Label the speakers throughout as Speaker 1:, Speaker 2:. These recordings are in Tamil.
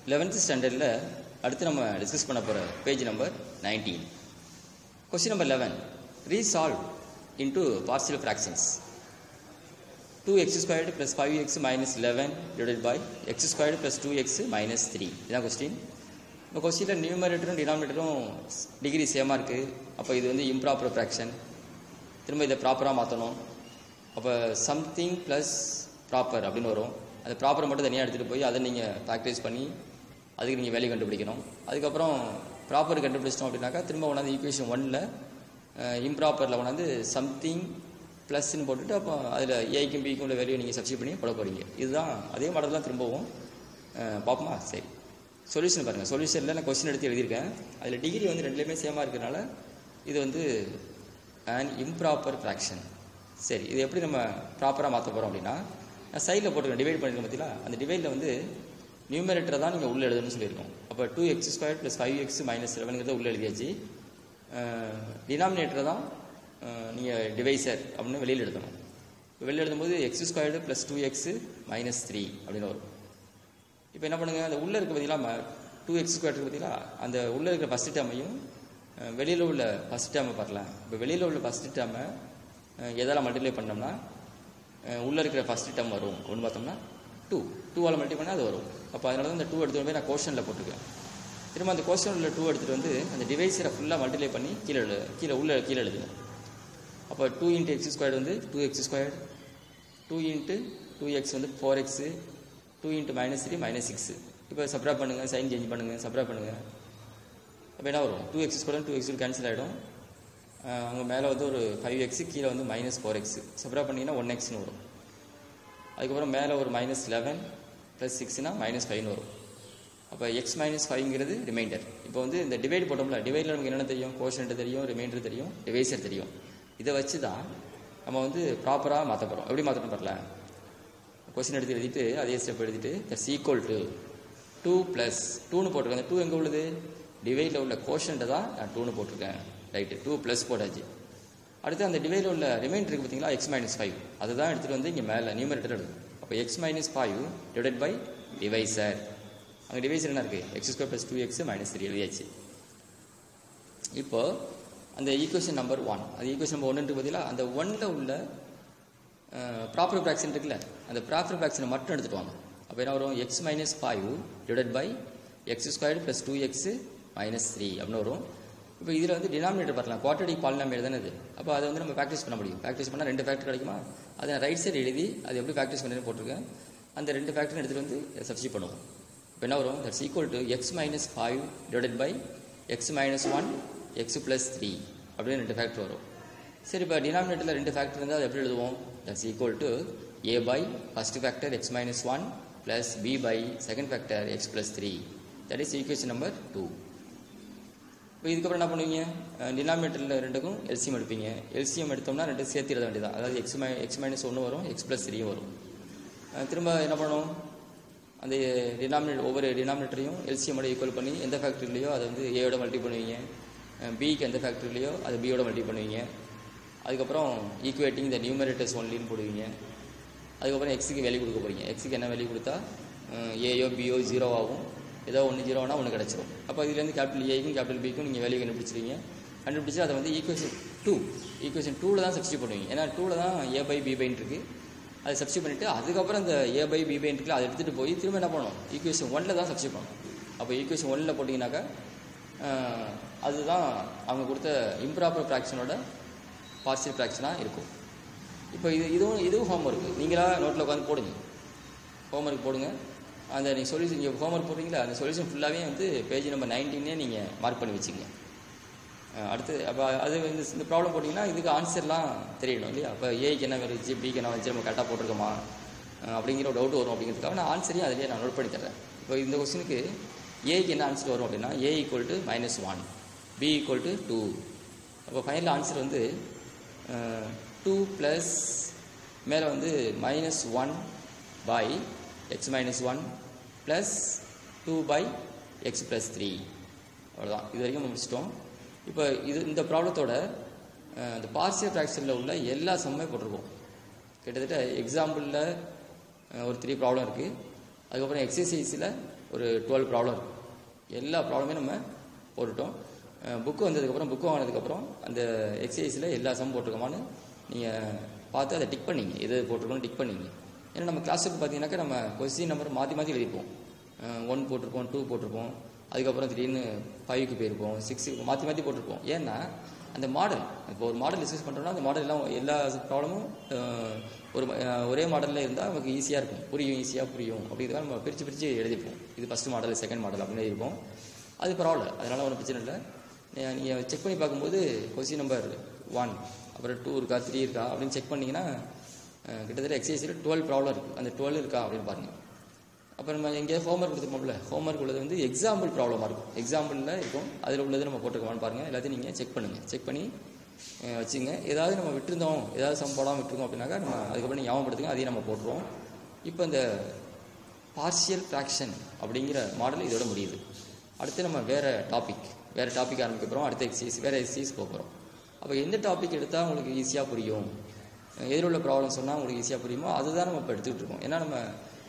Speaker 1: லெவன்த்து ஸ்டாண்டர்டில் அடுத்து நம்ம டிஸ்கஸ் பண்ண போகிற page number nineteen question number eleven resolve into partial fractions two x squared plus five x minus eleven divide by x squared plus two x minus three இதான் கொஸ்டின் இப்போ கொஸ்டினில் நியூமரேட்டரும் டினாமினேட்டரும் டிகிரி சேமாக இருக்குது அப்போ இது வந்து இம்ப்ராப்பர் ஃப்ராக்ஷன் திரும்ப இதை ப்ராப்பராக மாற்றணும் அப்போ சம்திங் ப்ளஸ் ப்ராப்பர் அப்படின்னு வரும் அந்த ப்ராப்பரை மட்டும் தனியாக எடுத்துகிட்டு போய் அதை நீங்கள் ப்ராக்டிஸ் பண்ணி அதுக்கு நீங்கள் வேல்யூ கண்டுபிடிக்கணும் அதுக்கப்புறம் ப்ராப்பர் கண்டுபிடிச்சிட்டோம் அப்படின்னாக்கா திரும்ப கொண்டாந்து ஈக்குவேஷன் ஒன்னில் இம்ப்ராப்பரில் கொண்டாந்து சம்திங் ப்ளஸ்ன்னு போட்டுட்டு அப்போ அதில் ஏக்கும் பிக்கும் உள்ள வேல்யூ நீங்கள் சப்ஸ்டியூட் பண்ணி போட போகிறீங்க இதுதான் அதே மாடல் தான் திரும்பவும் அஹ், பார்ப்போமா சரி சொல்யூஷன் பாருங்கள் சொல்யூஷனில் நான் கொஸ்டின் எடுத்து எழுதியிருக்கேன் அதில் டிகிரி வந்து ரெண்டுலேயுமே சேமாக இருக்கிறனால இது வந்து அண்ட் இம்ப்ராப்பர் ஃப்ராக்ஷன் சரி இது எப்படி நம்ம ப்ராப்பராக மாற்ற போகிறோம் அப்படின்னா நான் சைடில் போட்டுருக்கேன் டிவைட் பண்ணிருக்கேன் பார்த்தீங்களா அந்த டிவைடில் வந்து நியூமரேட்டரை தான் நீங்கள் உள்ளே எழுதணும்னு சொல்லியிருக்கோம் அப்போ two x square plus five x minus செவனுங்கிறத உள்ளே எழுதியாச்சு டினாமினேட்டரை தான் நீங்கள் டிவைசர் அப்படின்னு வெளியில் எழுதணும் இப்போ வெளியில் எழுதும்போது x squared plus two x minus three அப்படின்னு வரும் இப்போ என்ன பண்ணுங்க அந்த உள்ளே இருக்க பார்த்தீங்களா டூ எக்ஸ் ஸ்கொயர் இருக்கு பார்த்தீங்களா அந்த உள்ளே இருக்கிற ஃபஸ்ட் டேர்மையும் வெளியில் உள்ள ஃபஸ்ட் டேர்மை பார்க்கலாம் இப்போ வெளியில் உள்ள ஃபஸ்ட் டேர்மை எதால் மல்டிப்ளை பண்ணோம்னா அஹ், உள்ளே இருக்கிற ஃபஸ்ட் டேர்ம் வரும் ஒன்று பார்த்தோம்னா டூ டூவால் மல்டிப்ளை பண்ணால் அது வரும் அப்போ அதனால தான் இந்த டூ எடுத்துகிட்டு போய் நான் கோஷனில் போட்டிருக்கேன் திரும்ப அந்த கோஷன் உள்ள டூ எடுத்துகிட்டு வந்து அந்த டிவைஸரை ஃபுல்லாக மல்டிப்ளை பண்ணி கீழே எழு கீழே உள்ளே கீழே எழுதுங்க அப்போ டூ இன்ட்டு எக்ஸ் ஸ்கொயர்டு வந்து two x squared two into two x வந்து four x two into minus three minus six இப்போ சப்ராக்ட் பண்ணுங்கள் சைன் சேஞ்ச் பண்ணுங்கள் சப்ராக்ட் பண்ணுங்கள் அப்போ என்ன வரும் two x square two x cancel ஆகிடும் அங்கே மேலே வந்து ஒரு ஃபைவ் எக்ஸு கீழே வந்து மைனஸ் ஃபோர் எக்ஸு சப்ராக்ட் பண்ணிங்கன்னா ஒன் எக்ஸ்னு வரும் அதுக்கப்புறம் மேலே ஒரு மைனஸ் லெவன் ப்ளஸ் சிக்ஸ்னா மைனஸ் ஃபைவ்னு வரும் அப்போ எக்ஸ் மைனஸ் ஃபைவ்ங்கிறது ரிமைண்டர் இப்போ வந்து இந்த டிவைட் போட்டோம்ல டிவைடில் நமக்கு என்னென்ன தெரியும் கோஷன்ட் தெரியும் ரிமைண்டர் தெரியும் டிவைசர் தெரியும் இதை வச்சு தான் நம்ம வந்து ப்ராப்பராக மாற்ற போகிறோம் எப்படி மாற்றணும் பரல கொஸ்டின் எடுத்து எழுதிட்டு அதே ஸ்டெப் எழுதிட்டு that's equal to two plus டூன்னு போட்டிருக்கேன் அந்த டூ எங்கே உள்ளது டிவைடில் உள்ள கோஷன்ட்டை தான் நான் டூன்னு போட்டிருக்கேன் ரைட்டு டூ ப்ளஸ் போட்டாச்சு அடுத்து அந்த டிவைடில் உள்ள ரிமைண்டர் இருக்குது பார்த்தீங்களா எக்ஸ் மைனஸ் ஃபைவ் அதை தான் எடுத்துகிட்டு வந்து இங்கே மேலே நியூமரேட்டர் எழுதும் அப்போ x minus five divide by divisor அங்கே டிவைசர் என்ன இருக்குது x square plus two x minus three எழுதியாச்சு இப்போ அந்த ஈக்குவேஷன் நம்பர் ஒன் அது ஈக்குவேஷன் நம்பர் ஒன்று பார்த்தீங்களா அந்த ஒன்னில் உள்ள ப்ராப்பர் ஃப்ராக்ஷன் இருக்குல்ல அந்த ப்ராப்பர் ஃப்ராக்ஷனை மட்டும் எடுத்துட்டு வாங்க அப்போ என்ன வரும் x minus five divide by x squared plus two x minus three அப்படின்னு வரும் இப்போ இதில் வந்து டினாமினேட்டர் பார்க்கலாம் குவார்டர்டி பாலினாமியல் தானே இது அப்போ அதை வந்து நம்ம ப்ராக்டிஸ் பண்ண முடியும் ப்ராக்டிஸ் பண்ணால் ரெண்டு ஃபேக்டர் கிடைக்குமா அதை நான் ரைட் சைடு எழுதி அது எப்படி ப்ராக்டிஸ் பண்ணுறேன்னு போட்டிருக்கேன் அந்த ரெண்டு ஃபேக்டர் எடுத்துகிட்டு வந்து சப்ஸ்டியூட் பண்ணுவோம் இப்போ என்ன வரும் that's equal to x minus five divide by x minus one x plus three அப்படின்னு ரெண்டு ஃபேக்டர் வரும் சரி இப்போ டினாமினேட்டரில் ரெண்டு ஃபேக்டர் இருந்தால் அது எப்படி எழுதுவோம் that's equal to A by first factor x minus one plus B by second factor x plus three that is equation number two இப்போ இதுக்கப்புறம் என்ன பண்ணுவீங்க டினாமினேட்டரில் ரெண்டுக்கும் எல்சிஎம் எடுப்பீங்க எல்சிஎம் எடுத்தோம்னா ரெண்டு சேர்த்து எழுத வேண்டியதான் அதாவது எக்ஸ் மை எக்ஸ் மைனஸ் ஒன்று வரும் எக்ஸ் ப்ளஸ் த்ரீயும் வரும் அஹ் திரும்ப என்ன பண்ணணும் அந்த டினாமினேட் ஒவ்வொரு டினாமினேட்டரையும் எல்சிஎம்மோட ஈக்குவல் பண்ணி எந்த ஃபேக்டரிலையோ அதை வந்து ஏயோட மல்டி பண்ணுவீங்க பிக்கு எந்த ஃபேக்டரிலையோ அதை பியோட மல்டி பண்ணுவீங்க அதுக்கப்புறம் ஈக்குவேட்டிங் இந்த நியூமரேட்டர்ஸ் ஒன்லின்னு போடுவீங்க அதுக்கப்புறம் எக்ஸுக்கு வேல்யூ கொடுக்க போகிறீங்க எக்ஸுக்கு என்ன வேல்யூ கொடுத்தா ஏயோ பியோ ஜீரோ ஆகும் ஏதோ ஒன்று ஜீரோனா ஒன்று கிடச்சிரும் அப்போ இதுலேருந்து கேபிட்டல் ஏக்கும் கேபிட்டல் பிக்கும் நீங்கள் வேல்யூ கண்டுபிடிச்சிருவீங்க கண்டுபிடிச்சி அதை வந்து ஈக்குவேஷன் டூ ஈக்குவேஷன் டூவில் தான் சப்ஸ்டியூட் பண்ணுவீங்க ஏன்னா டூவில் தான் ஏ பை பி பைன் இருக்குது அதை சப்ஸ்டியூட் பண்ணிவிட்டு அதுக்கப்புறம் அந்த ஏ பை பி பைன் இருக்குல்ல அதை எடுத்துகிட்டு போய் திரும்ப என்ன பண்ணணும் ஈக்குவேஷன் ஒன்னில் தான் சப்ஸ்டியூட் பண்ணணும் அப்போ ஈக்குவேஷன் ஒன்னில் போட்டிங்கனாக்கா அஹ், அதுதான் அவங்க கொடுத்த இம்ப்ராப்பர் ஃப்ராக்ஷனோட பார்சியல் ஃப்ராக்ஷனாக இருக்கும் இப்போ இது இதுவும் இதுவும் ஹோம்ஒர்க்கு நீங்களா நோட்டில் உட்காந்து போடுங்க ஹோம்ஒர்க் போடுங்க அந்த நீங்கள் சொல்யூஷன் நீங்கள் ஹோம்ஒர்க் போடுறீங்களா அந்த சொல்யூஷன் ஃபுல்லாகவே வந்து பேஜ் நம்பர் நைன்டீனே நீங்கள் மார்க் பண்ணி வச்சுக்கங்க அஹ் அடுத்து அப்போ அது இந்த இந்த ப்ராப்ளம் போட்டிங்கன்னா இதுக்கு ஆன்சர்லாம் தெரியணும் இல்லையா அப்போ ஏக்கு என்ன வந்துச்சு பிக்கு என்ன வந்துச்சு நம்ம கரெக்டாக போட்டிருக்கோமா அஹ் அப்படிங்கிற ஒரு டவுட் வரும் அப்படிங்கிறதுக்காக நான் ஆன்சரையும் அதிலேயே நான் நோட் பண்ணி தரேன் இப்போ இந்த கொஸ்டினுக்கு ஏக்கு என்ன ஆன்சர் வரும் அப்படின்னா A equal to minus one B equal to two அப்போ ஃபைனல் ஆன்சர் வந்து டூ ப்ளஸ் மேலே வந்து minus one by x minus one plus two by x plus three அவ்வளோதான் இது வரைக்கும் முடிச்சிட்டோம் இப்போ இது இந்த ப்ராப்ளத்தோட இந்த பார்சியல் ஃப்ராக்ஷனில் உள்ள எல்லா சம்மே போட்டிருக்கோம் கிட்டத்தட்ட எக்ஸாம்பிளில் ஒரு த்ரீ ப்ராப்ளம் இருக்குது அதுக்கப்புறம் எக்ஸசைஸில் ஒரு டுவெல் ப்ராப்ளம் இருக்கும் எல்லா ப்ராப்ளமே நம்ம போட்டுட்டோம் புக்கு வந்ததுக்கப்புறம் புக்கு வாங்கினதுக்கப்புறம் அந்த எக்ஸசைஸில் எல்லா சம் போட்டிருக்கோமான்னு நீங்கள் பார்த்து அதை டிக் பண்ணிங்க எது போட்டிருக்கோன்னு டிக் பண்ணிங்க ஏன்னா நம்ம கிளாஸுக்கு பார்த்தீங்கன்னாக்கா நம்ம கொஸ்டின் நம்பர் மாற்றி மாற்றி எழுதிப்போம் ஒன் போட்டிருப்போம் டூ போட்டிருப்போம் அதுக்கப்புறம் திடீர்னு ஃபைவ்க்கு போயிருப்போம் சிக்ஸுக்கு மாற்றி மாற்றி போட்டிருப்போம் ஏன்னா அந்த மாடல் இப்போ ஒரு மாடல் டிஸ்கஸ் பண்ணுறோம்னா அந்த மாடல் எல்லாம் எல்லா ப்ராப்ளமும் ஒரு அஹ், ஒரே மாடலில் இருந்தால் நமக்கு ஈஸியாக இருக்கும் புரியும் ஈஸியாக புரியும் அப்படிங்கிறத நம்ம பிரித்து பிரித்து எழுதிப்போம் இது ஃபஸ்ட் மாடல் செகண்ட் மாடல் அப்படின்னு எழுதிப்போம் அது பரவாயில்ல அதனால் ஒன்றும் பிரச்சனை இல்லை நீங்கள் செக் பண்ணி பார்க்கும்போது கொஸ்டின் நம்பர் ஒன் அப்புறம் டூ இருக்கா த்ரீ இருக்கா அப்படின்னு செக் பண்ணிங்கன்னா அஹ், கிட்டத்தட்ட எக்ஸசைஸில் டுவெல் ப்ராப்ளம் இருக்குது அந்த டுவெல் இருக்கா அப்படின்னு பாருங்கள் அப்புறம் நம்ம எங்கேயாவது ஹோம்ஒர்க் கொடுத்துருப்போம்ல ஹோம்ஒர்க் உள்ளது வந்து எக்ஸாம்பிள் ப்ராப்ளமாக இருக்கும் எக்ஸாம்பிளில் இருக்கும் அதில் உள்ளது நம்ம போட்டுருக்கோமான்னு பாருங்கள் எல்லாத்தையும் நீங்கள் செக் பண்ணுங்கள் செக் பண்ணி அஹ், வச்சுங்க ஏதாவது நம்ம விட்டுருந்தோம் ஏதாவது சம் போடாமல் விட்டுருக்கோம் அப்படின்னாக்கா நம்ம அதுக்கப்புறம் நீங்கள் ஞாபகப்படுத்துங்க அதையும் நம்ம போட்டுருவோம் இப்போ இந்த பார்ஷியல் ஃப்ராக்ஷன் அப்படிங்கிற மாடல் இதோட முடியுது அடுத்து நம்ம வேறு டாபிக் வேறு டாபிக் ஆரம்பிக்க போகிறோம் அடுத்த எக்ஸசைஸ் வேறு எக்ஸசைஸ் போக போகிறோம் அப்போ எந்த டாபிக் எடுத்தால் உங்களுக்கு ஈஸியாக புரியும் அஹ் எதில் உள்ள ப்ராப்ளம் சொன்னால் உங்களுக்கு ஈஸியாக புரியுமோ அதுதான் நம்ம இப்போ எடுத்துக்கிட்டு இருக்கோம் ஏன்னா நம்ம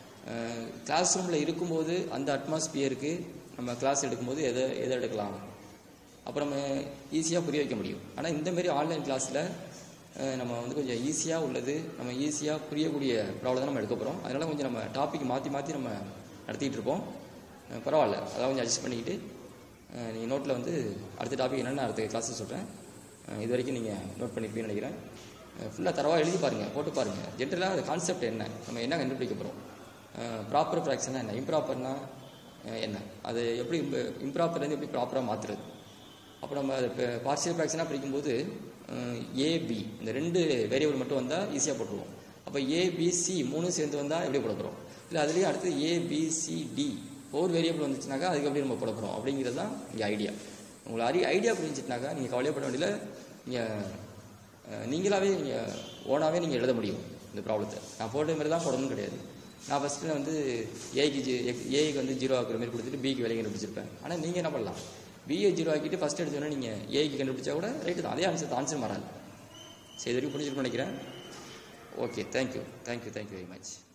Speaker 1: கிளாஸ் ரூமில் இருக்கும்போது அந்த அட்மாஸ்பியருக்கு நம்ம கிளாஸ் எடுக்கும்போது எதை எதை எடுக்கலாம் அப்போ நம்ம ஈஸியாக புரிய வைக்க முடியும் ஆனால் இந்த மாதிரி ஆன்லைன் கிளாஸில் நம்ம வந்து கொஞ்சம் ஈஸியாக உள்ளது நம்ம ஈஸியாக புரியக்கூடிய ப்ராப்ளம் தான் நம்ம எடுக்க போகிறோம் அதனால் கொஞ்சம் நம்ம டாபிக் மாற்றி மாற்றி நம்ம நடத்திட்டு இருப்போம் அஹ் பரவாயில்ல அதெல்லாம் கொஞ்சம் அட்ஜஸ்ட் பண்ணிக்கிட்டு நீங்கள் நோட்டில் வந்து அடுத்த டாபிக் என்னென்னு அடுத்த கிளாஸில் சொல்கிறேன் இது வரைக்கும் நீங்கள் நோட் பண்ணியிருப்பீங்கன்னு நினைக்கிறேன் ஃபுல்லாக தரவாக எழுதி பாருங்கள் போட்டு பாருங்கள் ஜென்ரலாக அது கான்செப்ட் என்ன நம்ம என்ன கண்டுபிடிக்க போகிறோம் ப்ராப்பர் ஃப்ராக்ஷனா என்ன இம்ப்ராப்பர்னா என்ன அது எப்படி இம்ப்ராப்பர்லேருந்து எப்படி ப்ராப்பராக மாற்றுறது அப்போ நம்ம அதை பார்ஷியல் ஃப்ராக்ஷனாக பிரிக்கும்போது ஏபி இந்த ரெண்டு வேரியபிள் மட்டும் வந்தால் ஈஸியாக போட்டுருவோம் அப்போ ஏபிசி மூணும் சேர்ந்து வந்தால் எப்படி போட போகிறோம் இல்லை அதுலேயே அடுத்து ஏபிசிடி ஃபோர் வேரியபிள் வந்துச்சுனாக்கா அதுக்கு எப்படி நம்ம போட போகிறோம் அப்படிங்கிறது தான் இங்கே ஐடியா உங்களுக்கு அறி ஐடியா புரிஞ்சிட்டுனாக்கா நீங்கள் கவலைப்பட வேண்டியதில்லை நீங்கள் நீங்களாகவே நீங்கள் ஓனாகவே நீங்கள் எழுத முடியும் இந்த ப்ராப்ளத்தை நான் போட்ட மாதிரி தான் போடணும்னு கிடையாது நான் ஃபஸ்ட்டு வந்து ஏக்கு ஜி ஏக்கு வந்து ஜீரோ ஆக்குற மாதிரி கொடுத்துட்டு பிக்கு விலை கண்டுபிடிச்சிருப்பேன் ஆனால் நீங்கள் என்ன பண்ணலாம் பிஏ ஜீரோ ஆக்கிட்டு ஃபஸ்ட் எடுத்தோன்னே நீங்கள் ஏக்கு கண்டுபிடிச்சா கூட ரைட்டு தான் அதே ஆன்சர் ஆன்சர் மாறாது சரி இது வரைக்கும் புரிஞ்சுட்டு நினைக்கிறேன் okay thank you thank you thank you very much